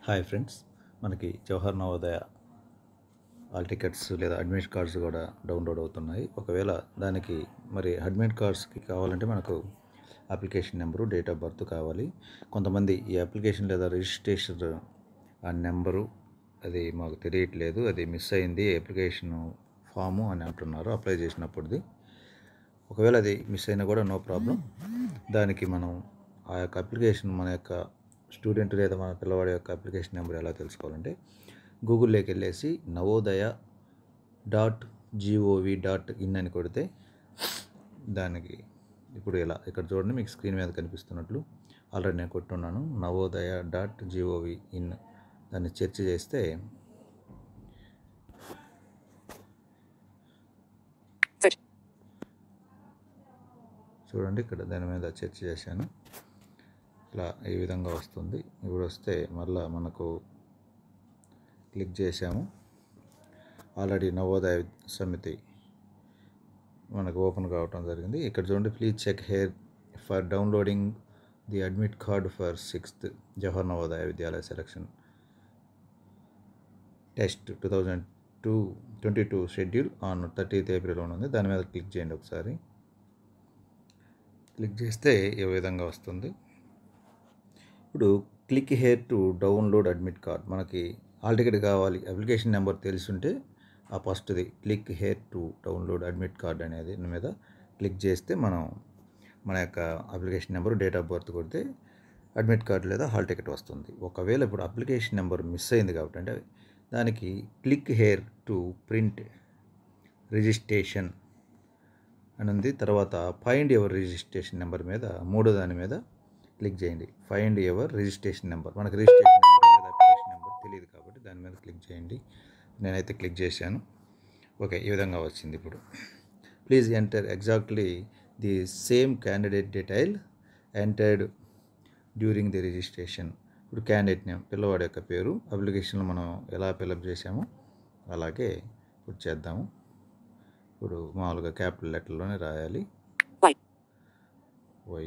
Hi friends మనకి Jawahar Navodaya hall tickets లేదా admit cards కూడా డౌన్లోడ్ అవుతున్నాయి ఒకవేళ దానికి మరి అడ్మిట్ కార్డ్స్కి కావాలంటే మనకు application number date of birth కావాలి కొంతమంది ఈ అప్లికేషన్ లేదా రిజిస్ట్రేషన్ ఆ నెంబరు అది మాకు తెలియట్లేదు అది మిస్ అయింది అప్లికేషన్ ఫాము అని అంటున్నారు అప్లై చేసినప్పుడుది ఒకవేళ అది మిస్ అయినా కూడా నో ప్రాబ్లం దానికి మనం ఆ యొక్క అప్లికేషన్ మన యొక్క స్టూడెంట్ లేదా మన పిల్లవాడి యొక్క అప్లికేషన్ నెంబర్ ఎలా తెలుసుకోవాలంటే గూగుల్లోకి వెళ్ళేసి Navodaya dot G O V dot in అని కొడితే దానికి ఇప్పుడు ఇలా ఇక్కడ చూడండి మీకు స్క్రీన్ మీద కనిపిస్తున్నట్లు ఆల్రెడీ నేను కొట్టున్నాను నవోదయ డాట్ జీఓవి ఇన్ దాన్ని సెర్చ్ చేస్తే Search. చూడండి ఇక్కడ దాని మీద చర్చ చేశాను ఇలా ఈ విధంగా వస్తుంది ఇప్పుడు వస్తే మళ్ళా మనకు క్లిక్ చేశాము ఆల్రెడీ నవోదయ సమితి మనకు ఓపెన్ కావటం జరిగింది ఇక్కడ చూడండి please check here for downloading the admit card for sixth Jawahar Navodaya Vidyalaya selection test two thousand two twenty two schedule on thirtieth April ఉంది దాని మీద క్లిక్ చేయండి ఒకసారి క్లిక్ చేస్తే ఈ విధంగా వస్తుంది ఇప్పుడు click here to download admit card మనకి హాల్ టికెట్ కావాలి అప్లికేషన్ నెంబర్ తెలిసుంటే ఆ ఫస్ట్ది click here to download admit card అనేది దాని మీద క్లిక్ చేస్తే మనం మన యొక్క application number date of birth కొడితే అడ్మిట్ కార్డ్ లేదా హాల్ టికెట్ వస్తుంది ఒకవేళ ఇప్పుడు అప్లికేషన్ నెంబర్ మిస్ అయింది కాబట్టి అంటే దానికి click here to print registration అని ఉంది తర్వాత ఫైండ్ ఎవర్ రిజిస్ట్రేషన్ నెంబర్ మీద మూడో దాని మీద క్లిక్ చేయండి ఫైండ్ ఎవర్ రిజిస్ట్రేషన్ నెంబర్ మనకు రిజిస్ట్రేషన్ నెంబర్ లేదా అప్లికేషన్ నెంబర్ తెలియదు కాబట్టి దాని మీద క్లిక్ చేయండి నేనైతే క్లిక్ చేశాను ఓకే ఈ విధంగా వచ్చింది ఇప్పుడు please enter exactly the same candidate detail entered during the registration ఇప్పుడు క్యాండిడేట్ నేమ్ పిల్లవాడి యొక్క పేరు అప్లికేషన్లో మనం ఎలా ఫిలప్ చేసామో అలాగే ఇప్పుడు చేద్దాము ఇప్పుడు మామూలుగా క్యాపిటల్ లెటర్లోనే రాయాలి Y. Y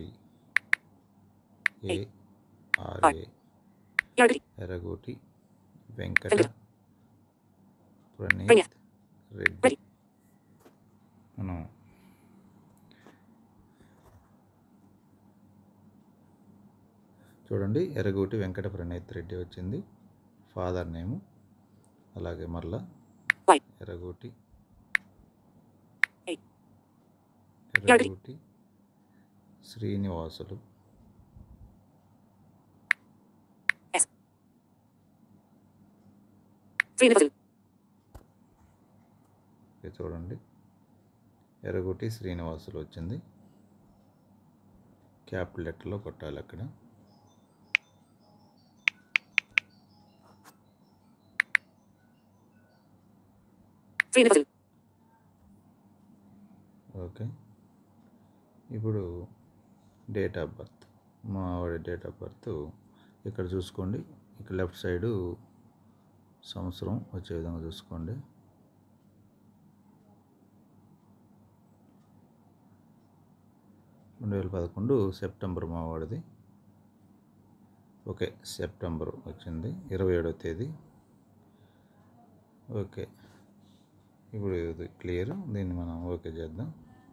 A R A Yardley. Erragoti Venkata Venkata. Praneeth Praneeth. Reddy Reddy. మనం చూడండి ఎర్రగోటి వెంకట ప్రణీత్ రెడ్డి వచ్చింది ఫాదర్ నేము అలాగే మరలా Y. ఎర్రగోటి A. Yardley. ఎర్రగోటి Srinivasulu S. Srinivasulu ఇది చూడండి ఎర్రగొట్టి శ్రీనివాసులు వచ్చింది క్యాపిటల్ లెటర్లో కొట్టాలి అక్కడ శ్రీనివాసులు ఓకే ఇప్పుడు డేట్ ఆఫ్ బర్త్ మా ఆవిడ డేట్ ఆఫ్ బర్త్ ఇక్కడ చూసుకోండి ఇక్కడ లెఫ్ట్ సైడు సంవత్సరం వచ్చే విధంగా చూసుకోండి రెండు వేల పదకొండు సెప్టెంబర్ మా వాడిది ఓకే సెప్టెంబర్ వచ్చింది ఇరవై ఏడవ తేదీ ఓకే ఇప్పుడు ఇది క్లియర్ దీన్ని మనం ఓకే చేద్దాం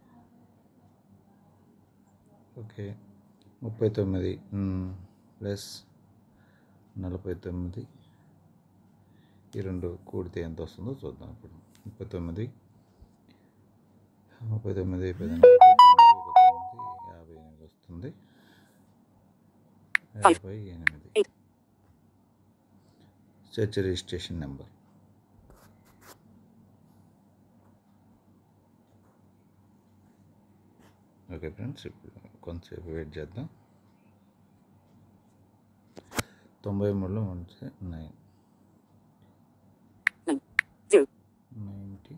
ఓకే ముప్పై తొమ్మిది మ్, ప్లస్ నలభై తొమ్మిది ఈ రెండు కూడితే ఎంత వస్తుందో చూద్దాం ఇప్పుడు ముప్పై తొమ్మిది ముప్పై తొమ్మిది పద్దెనిమిది ఒక తొమ్మిది యాభై ఎనిమిది వస్తుంది యాభై ఎనిమిది Eight. చర్చ్ రిజిస్ట్రేషన్ నెంబర్ ఓకే ఫ్రెండ్స్ ఇప్పుడు కొంతసేపు వెయిట్ చేద్దాం తొంభై మూడులో మంచి nine nine zero ninety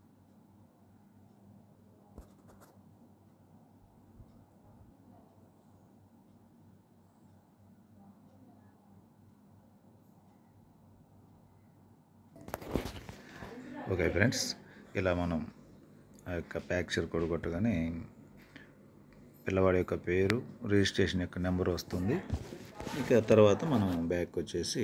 okay friends ఇలా మనం ఆ యొక్క ప్యాక్చర్ కొడగొట్టగానే పిల్లవాడి యొక్క పేరు రిజిస్ట్రేషన్ యొక్క నెంబర్ వస్తుంది ఇక తర్వాత మనం బ్యాక్ వచ్చేసి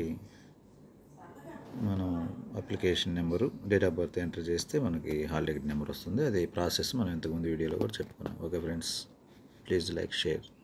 మనం application number date of birth enter చేస్తే మనకి హాల్ టికెట్ నెంబర్ వస్తుంది అది ప్రాసెస్ మనం ఇంతకుముందు వీడియోలో కూడా చెప్పుకున్నాం okay friends please like share